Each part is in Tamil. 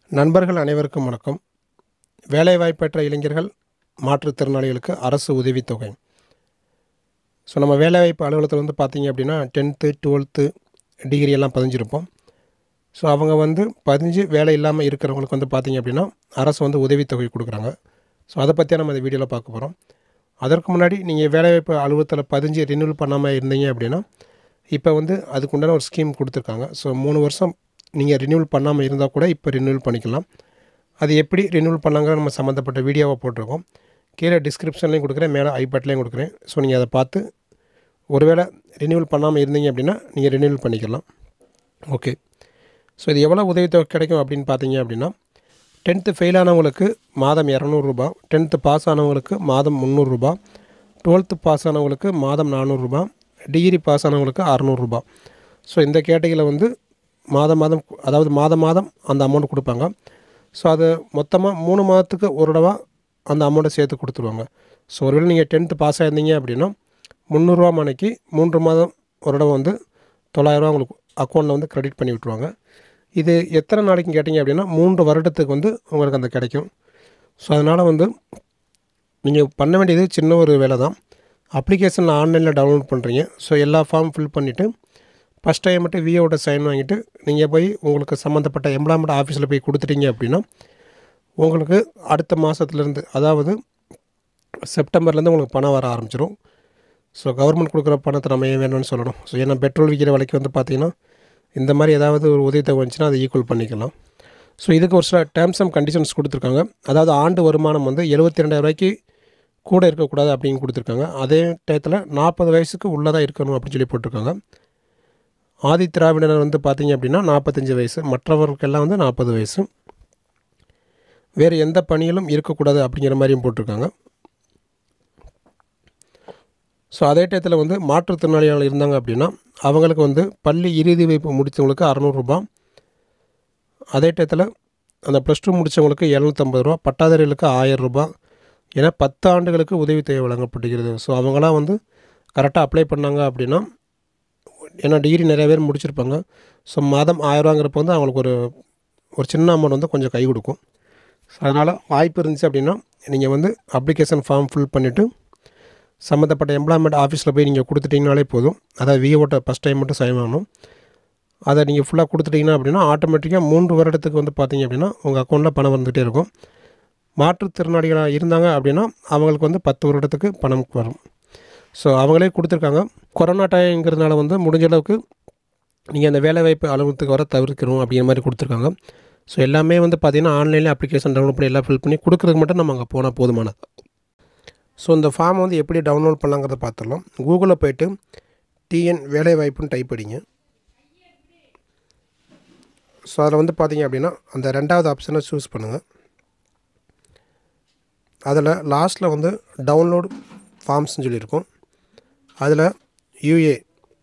நண்பர்கள் அனைவருக்கும் வணக்கம் வேலைவாய்ப்பற்ற இளைஞர்கள் மாற்றுத்திறனாளிகளுக்கு அரசு உதவித்தொகை ஸோ நம்ம வேலைவாய்ப்பு அலுவலகத்தில் வந்து பார்த்தீங்க அப்படின்னா டென்த்து டுவெல்த்து டிகிரி எல்லாம் பதிஞ்சிருப்போம் ஸோ அவங்க வந்து பதிஞ்சு வேலை இல்லாமல் இருக்கிறவங்களுக்கு வந்து பார்த்தீங்க அப்படின்னா அரசு வந்து உதவித்தொகை கொடுக்குறாங்க ஸோ அதை பற்றியா நம்ம இந்த வீடியோவில் பார்க்க போகிறோம் அதற்கு முன்னாடி நீங்கள் வேலைவாய்ப்பு அலுவலகத்தில் பதிஞ்சு ரினியூவல் பண்ணாமல் இருந்தீங்க அப்படின்னா இப்போ வந்து அதுக்குண்டான ஒரு ஸ்கீம் கொடுத்துருக்காங்க ஸோ மூணு வருஷம் நீங்கள் ரினியூவல் பண்ணாமல் இருந்தால் கூட இப்போ ரினியூவல் பண்ணிக்கலாம் அது எப்படி ரினியூவல் பண்ணாங்க நம்ம சம்மந்தப்பட்ட வீடியோவை போட்டிருக்கோம் கீழே டிஸ்கிரிப்ஷன்லையும் கொடுக்குறேன் மேலே ஐபட்லேயும் கொடுக்குறேன் ஸோ நீங்கள் அதை பார்த்து ஒருவேளை ரினியூவல் பண்ணாமல் இருந்தீங்க அப்படின்னா நீங்கள் ரினியூவல் பண்ணிக்கலாம் ஓகே ஸோ இது எவ்வளோ உதவித்தொகை கிடைக்கும் அப்படின்னு பார்த்தீங்க அப்படின்னா டென்த்து ஃபெயில் ஆனவங்களுக்கு மாதம் இரநூறுபா டென்த்து பாஸ் ஆனவங்களுக்கு மாதம் முந்நூறுரூபா டுவெல்த்து பாஸ் ஆனவங்களுக்கு மாதம் நானூறுரூபா டிகிரி பாஸ் ஆனவங்களுக்கு அறநூறுரூபா ஸோ இந்த கேட்டகிரியில் வந்து மாதம் மாதம் அதாவது மாதம் மாதம் அந்த அமௌண்ட் கொடுப்பாங்க ஸோ அது மொத்தமாக மூணு மாதத்துக்கு ஒரு தடவை அந்த அமௌண்ட்டை சேர்த்து கொடுத்துருவாங்க ஸோ ஒருவேளை நீங்கள் டென்த்து பாஸ் ஆயிருந்தீங்க அப்படின்னா முந்நூறுரூவா மணிக்கு மூன்று மாதம் ஒரு தடவை வந்து தொள்ளாயிரரூவா உங்களுக்கு அக்கௌண்ட்டில் வந்து கிரெடிட் பண்ணி விட்ருவாங்க இது எத்தனை நாளைக்கு கேட்டிங்க அப்படின்னா மூன்று வருடத்துக்கு வந்து உங்களுக்கு அந்த கிடைக்கும் ஸோ அதனால் வந்து நீங்கள் பண்ண வேண்டியது சின்ன ஒரு வேலை தான் அப்ளிகேஷன் ஆன்லைனில் டவுன்லோட் பண்ணுறீங்க ஸோ எல்லா ஃபார்ம் ஃபில் பண்ணிவிட்டு ஃபஸ்ட் டைம் மட்டும் விஓட சைன் வாங்கிட்டு நீங்கள் போய் உங்களுக்கு சம்மந்தப்பட்ட எம்ப்ளாய்மெண்ட் ஆஃபீஸில் போய் கொடுத்துட்டீங்க அப்படின்னா உங்களுக்கு அடுத்த மாதத்துலேருந்து அதாவது செப்டம்பர்லேருந்து உங்களுக்கு பணம் வர ஆரம்பிச்சிடும் ஸோ கவர்மெண்ட் கொடுக்குற பணத்தை நம்ம ஏன் வேணும்னு சொல்லணும் ஸோ ஏன்னா பெட்ரோல் விற்கிற விலைக்கு வந்து பார்த்திங்கன்னா இந்த மாதிரி ஏதாவது ஒரு உதவித்தொகை வந்துச்சுன்னா அதை ஈக்குவல் பண்ணிக்கலாம் ஸோ இதுக்கு ஒரு சில டேர்ம்ஸ் அண்ட் கண்டிஷன்ஸ் கொடுத்துருக்காங்க அதாவது ஆண்டு வருமானம் வந்து எழுபத்தி ரெண்டாயிரம் ரூபாய்க்கு கூட இருக்கக்கூடாது அப்படின்னு கொடுத்துருக்காங்க அதே டயத்தில் நாற்பது வயசுக்கு உள்ளதாக இருக்கணும் அப்படின்னு சொல்லி போட்டிருக்காங்க ஆதி திராவிடனர் வந்து பார்த்தீங்க அப்படின்னா நாற்பத்தஞ்சு வயசு மற்றவர்களுக்கெல்லாம் வந்து நாற்பது வயசு வேறு எந்த பணியிலும் இருக்கக்கூடாது அப்படிங்கிற மாதிரியும் போட்டிருக்காங்க ஸோ அதே டயத்தில் வந்து மாற்றுத்திறனாளிகள் இருந்தாங்க அப்படின்னா அவங்களுக்கு வந்து பள்ளி இறுதி வைப்பு முடித்தவங்களுக்கு அறநூறுபா அதே டயத்தில் அந்த ப்ளஸ் டூ முடித்தவங்களுக்கு எழுநூற்றம்பது ரூபா பட்டாதாரிகளுக்கு ஆயிரம் ரூபாய் ஏன்னா பத்து ஆண்டுகளுக்கு உதவித்தொகை வழங்கப்படுகிறது ஸோ அவங்களாம் வந்து கரெக்டாக அப்ளை பண்ணாங்க அப்படின்னா ஏன்னா டிகிரி நிறைய பேர் முடிச்சிருப்பாங்க ஸோ மாதம் ஆயிரரூவாங்கிறப்ப வந்து அவங்களுக்கு ஒரு ஒரு சின்ன அமௌண்ட் வந்து கொஞ்சம் கை கொடுக்கும் ஸோ அதனால் வாய்ப்பு இருந்துச்சு அப்படின்னா நீங்கள் வந்து அப்ளிகேஷன் ஃபார்ம் ஃபில் பண்ணிவிட்டு சம்மந்தப்பட்ட எம்ப்ளாய்மெண்ட் ஆஃபீஸில் போய் நீங்கள் கொடுத்துட்டிங்கனாலே போதும் அதாவது விஓட்ட ஃபஸ்ட் டைம் மட்டும் சைன் ஆகணும் அதை நீங்கள் ஃபுல்லாக கொடுத்துட்டிங்கன்னா அப்படின்னா ஆட்டோமேட்டிக்காக மூன்று வருடத்துக்கு வந்து பார்த்தீங்க அப்படின்னா உங்கள் அக்கௌண்ட்டில் பணம் வந்துகிட்டே இருக்கும் மாற்றுத்திறனாளிகளாக இருந்தாங்க அப்படின்னா அவங்களுக்கு வந்து பத்து வருடத்துக்கு பணம் வரும் ஸோ அவங்களே கொடுத்துருக்காங்க கொரோனா டைம்ங்கிறதுனால வந்து முடிஞ்ச அளவுக்கு நீங்கள் அந்த வேலைவாய்ப்பு அலுவலகத்துக்கு வர தவிர்க்கணும் அப்படிங்கிற மாதிரி கொடுத்துருக்காங்க ஸோ எல்லாமே வந்து பார்த்திங்கன்னா ஆன்லைனில் அப்ளிகேஷன் டவுன்லோட் பண்ணி எல்லாம் ஃபில் பண்ணி கொடுக்குறதுக்கு மட்டும் நம்ம அங்கே போனால் போதுமானது ஸோ இந்த ஃபார்ம் வந்து எப்படி டவுன்லோட் பண்ணலாங்கிறத பார்த்துடலாம் கூகுளில் போயிட்டு டிஎன் வேலைவாய்ப்புன்னு டைப் அடிங்க ஸோ அதில் வந்து பார்த்தீங்க அப்படின்னா அந்த ரெண்டாவது ஆப்ஷனை சூஸ் பண்ணுங்கள் அதில் லாஸ்ட்டில் வந்து டவுன்லோட் ஃபார்ம்ஸ்னு சொல்லியிருக்கோம் அதில் யூஏ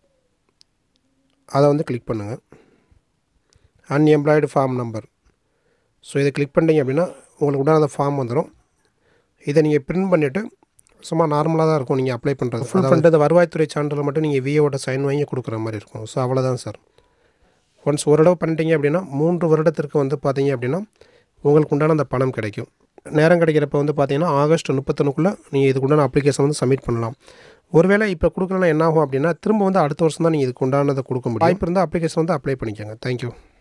அதை வந்து கிளிக் பண்ணுங்கள் அன்எம்ப்ளாய்டு ஃபார்ம் நம்பர் ஸோ இதை கிளிக் பண்ணிட்டீங்க அப்படின்னா உங்களுக்கு உண்டான அந்த ஃபார்ம் வந்துடும் இதை நீங்கள் பிரிண்ட் பண்ணிவிட்டு சும்மா நார்மலாக தான் இருக்கும் நீங்கள் அப்ளை பண்ணுறது ஃபுல் பண்ணிட்டு அந்த வருவாய்த்துறை சான்றிதழ் மட்டும் நீங்கள் விஏவோட சைன் வாங்கி கொடுக்குற மாதிரி இருக்கும் ஸோ அவ்வளோதான் சார் ஒன்ஸ் ஒரு தடவை பண்ணிட்டீங்க அப்படின்னா மூன்று வருடத்திற்கு வந்து பார்த்தீங்க அப்படின்னா உங்களுக்கு உண்டான அந்த பணம் கிடைக்கும் நேரம் கிடைக்கிறப்ப வந்து பார்த்தீங்கன்னா ஆகஸ்ட் முப்பத்தொன்னுக்குள்ளே நீங்கள் இதுக்கு உண்டான அப்ளிகேஷன் வந்து சப்மிட் பண்ணலாம் ஒருவேளை இப்போ கொடுக்கலன்னா என்ன ஆகும் அப்படின்னா திரும்ப வந்து அடுத்த வருஷம் தான் நீங்கள் இதுக்கு உண்டானதை கொடுக்க முடியும் வாய்ப்பு இருந்தால் அப்ளிகேஷன் வந்து அப்ளை பண்ணிக்கோங்க தேங்க்யூ